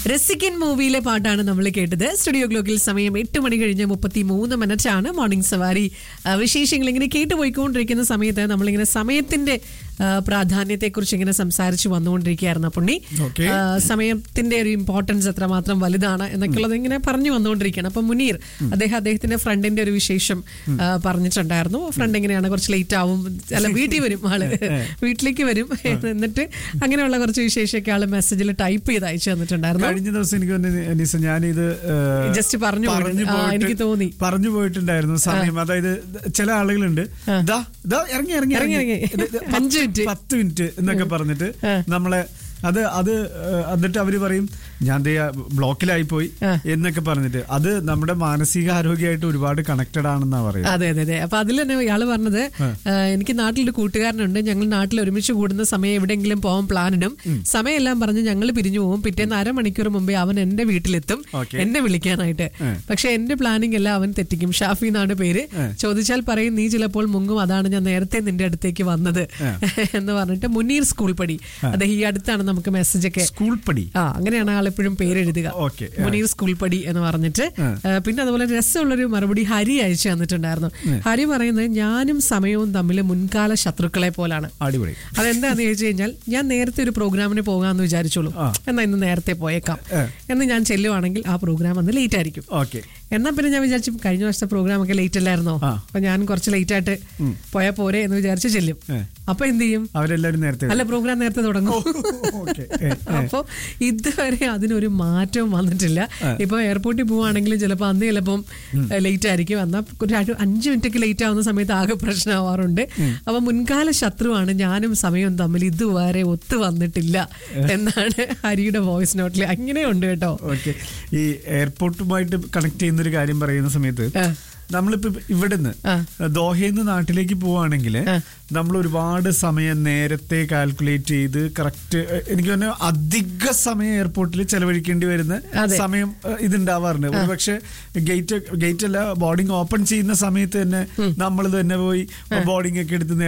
രസിക്കൻ മൂവിയിലെ പാട്ടാണ് നമ്മൾ കേട്ടത് സ്റ്റുഡിയോ ഗ്ലോക്കിൽ സമയം എട്ട് മണി കഴിഞ്ഞ് മുപ്പത്തി മൂന്ന് മിനിറ്റ് ആണ് മോർണിംഗ് സവാരി ആ, വിശേഷങ്ങൾ ഇങ്ങനെ കേട്ടുപോയിക്കൊണ്ടിരിക്കുന്ന സമയത്ത് നമ്മളിങ്ങനെ സമയത്തിന്റെ പ്രാധാന്യത്തെ കുറിച്ച് ഇങ്ങനെ സംസാരിച്ചു വന്നുകൊണ്ടിരിക്കുകയായിരുന്നു പുണ്ണി Okay. ആ, സമയത്തിന്റെ ഒരു ഇമ്പോർട്ടൻസ് എത്രമാത്രം വലുതാണ് എന്നൊക്കെയുള്ളത് ഇങ്ങനെ പറഞ്ഞു വന്നുകൊണ്ടിരിക്കുകയാണ് അപ്പൊ മുനീർ അദ്ദേഹം അദ്ദേഹത്തിന്റെ ഫ്രണ്ടിന്റെ ഒരു വിശേഷം ആ, പറഞ്ഞിട്ടുണ്ടായിരുന്നു ഫ്രണ്ട് എങ്ങനെയാണ് കുറച്ച് ലേറ്റ് ആവും അല്ല വീട്ടിൽ വരും ആള് വീട്ടിലേക്ക് വരും എന്നിട്ട് അങ്ങനെയുള്ള കുറച്ച് വിശേഷമൊക്കെ ആള് മെസ്സേജിൽ ടൈപ്പ് ചെയ്ത് അയച്ചു തന്നിട്ടുണ്ടായിരുന്നു കഴിഞ്ഞ ദിവസം എനിക്ക് തോന്നി അനീസ ഞാനിത് ഏഹ്, Just പറഞ്ഞു പറഞ്ഞു പോയിട്ട്. ആ, പോയിട്ട് എനിക്ക് തോന്നി. പറഞ്ഞു പോയിട്ടുണ്ടായിരുന്നു സമയം അതായത് ചില ആളുകളുണ്ട് ദാ ദാ ഇറങ്ങി ഇറങ്ങി ഇറങ്ങി, ഇറങ്ങി. ഇത് ഇത് അഞ്ച് പത്ത് മിനിറ്റ്. പത്ത് മിനിറ്റ് എന്നൊക്കെ പറഞ്ഞിട്ട് ആ. നമ്മളെ അത് അത് ഏഹ്, എന്നിട്ട് അവര് പറയും ഞാൻ ദേ ബ്ലോക്കിലായി പോയി ആ. എന്നൊക്കെ പറഞ്ഞിട്ട് അത് നമ്മുടെ മാനസികാരോഗ്യമായിട്ട് ഒരുപാട് കണക്റ്റഡ് ആണെന്നാ പറയുന്നത് അതെ അതെ അതെ അപ്പൊ അതിൽ തന്നെ ഇയാള് പറഞ്ഞത് ആ, എനിക്ക് നാട്ടിലൊരു കൂട്ടുകാരനുണ്ട് ഞങ്ങൾ നാട്ടിൽ ഒരുമിച്ച് കൂടുന്ന സമയം എവിടെയെങ്കിലും പോകാൻ പ്ലാൻ ഇടും സമയമെല്ലാം പറഞ്ഞ് ഞങ്ങൾ പിരിഞ്ഞു പോകും പിറ്റേന്ന് അരമണിക്കൂർ മുമ്പേ അവൻ എന്റെ വീട്ടിലെത്തും Okay. എന്നെ വിളിക്കാനായിട്ട് ഏ. പക്ഷെ എന്റെ പ്ലാനിങ് എല്ലാം അവൻ തെറ്റിക്കും ഷാഫി എന്നാണ് പേര് ചോദിച്ചാൽ പറയും നീ ചിലപ്പോൾ മുങ്ങും അതാണ് ഞാൻ നേരത്തെ നിന്റെ അടുത്തേക്ക് വന്നത് എന്ന് പറഞ്ഞിട്ട് മുനീർ സ്കൂൾ പടി അദ്ദേഹം ഈ അടുത്താണ് നമുക്ക് മെസ്സേജ് ഒക്കെ സ്കൂൾ പടി ആ അങ്ങനെയാണ് ആൾ എപ്പോഴും പേരെഴുതുക Okay, ആ. മുനീർ സ്കൂൾ പടി എന്ന് പറഞ്ഞിട്ട് ആ. ആ, പിന്നെ അതുപോലെ രസമുള്ളൊരു മറുപടി ഹരി അയച്ചു തന്നിട്ടുണ്ടായിരുന്നു ഹരി പറയുന്നത് ഞാനും സമയവും തമ്മിൽ മുൻകാല ശത്രുക്കളെ പോലാണ് അടിപൊളി അതെന്താന്ന് ചോദിച്ചു കഴിഞ്ഞാൽ ഞാൻ നേരത്തെ ഒരു പ്രോഗ്രാമിന് പോകാമെന്ന് വിചാരിച്ചോളൂ ആ. എന്നാ ഇന്ന് നേരത്തെ പോയേക്കാം ഏ. എന്ന് ഞാൻ ചെല്ലുവാണെങ്കിൽ ആ പ്രോഗ്രാം അന്ന് ലേറ്റ് ആയിരിക്കും ഓക്കെ എന്നാ പിന്നെ ഞാൻ വിചാരിച്ചു കഴിഞ്ഞ വർഷത്തെ പ്രോഗ്രാം ഒക്കെ ലേറ്റ് അല്ലായിരുന്നോ ആ. അപ്പൊ ഞാൻ കുറച്ച് ലേറ്റ് ആയിട്ട് പോയാ പോരെ എന്ന് വിചാരിച്ച് ചെല്ലും ഏ. അപ്പൊ എന്ത് ചെയ്യും അവരെല്ലാരും നേരത്തെ അല്ല പ്രോഗ്രാം നേരത്തെ തുടങ്ങും ഓക്കെ അപ്പൊ ഇതുവരെ അതിനൊരു മാറ്റവും വന്നിട്ടില്ല ഇപ്പൊ എയർപോർട്ടിൽ പോവാണെങ്കിലും ചിലപ്പോൾ അന്ന് ചിലപ്പം ലേറ്റ് ആയിരിക്കും എന്നാൽ ഒരു അഞ്ച് അഞ്ച് മിനിറ്റൊക്കെ ലേറ്റ് ആവുന്ന സമയത്ത് ആകെ പ്രശ്നമാവാറുണ്ട് അപ്പൊ മുൻകാല ശത്രുവാണ് ഞാനും സമയവും തമ്മിൽ ഇതുവരെ ഒത്തു വന്നിട്ടില്ല എന്നാണ് ഹരിയുടെ വോയിസ് നോട്ടിൽ അങ്ങനെയുണ്ട് കേട്ടോ ഓക്കെ ഈ എയർപോർട്ടുമായിട്ട് കണക്ട് ചെയ്യുന്ന ഒരു കാര്യം പറയുന്ന സമയത്ത് ആ. നമ്മളിപ്പോ ഇവിടുന്ന് ആ. ദോഹയിൽ നാട്ടിലേക്ക് പോവാണെങ്കിൽ നമ്മൾ ഒരുപാട് സമയം നേരത്തെ കാൽക്കുലേറ്റ് ചെയ്ത് കറക്റ്റ് എനിക്ക് തന്നെ അധിക സമയം എയർപോർട്ടിൽ ചെലവഴിക്കേണ്ടി വരുന്ന അതെ. സമയം ഏഹ്, ഇതുണ്ടാവാറുണ്ട് പക്ഷെ ഗേറ്റ് ഗേറ്റ് അല്ല ബോർഡിംഗ് ഓപ്പൺ ചെയ്യുന്ന സമയത്ത് തന്നെ നമ്മൾ തന്നെ പോയി ബോർഡിംഗ് ഒക്കെ എടുത്ത്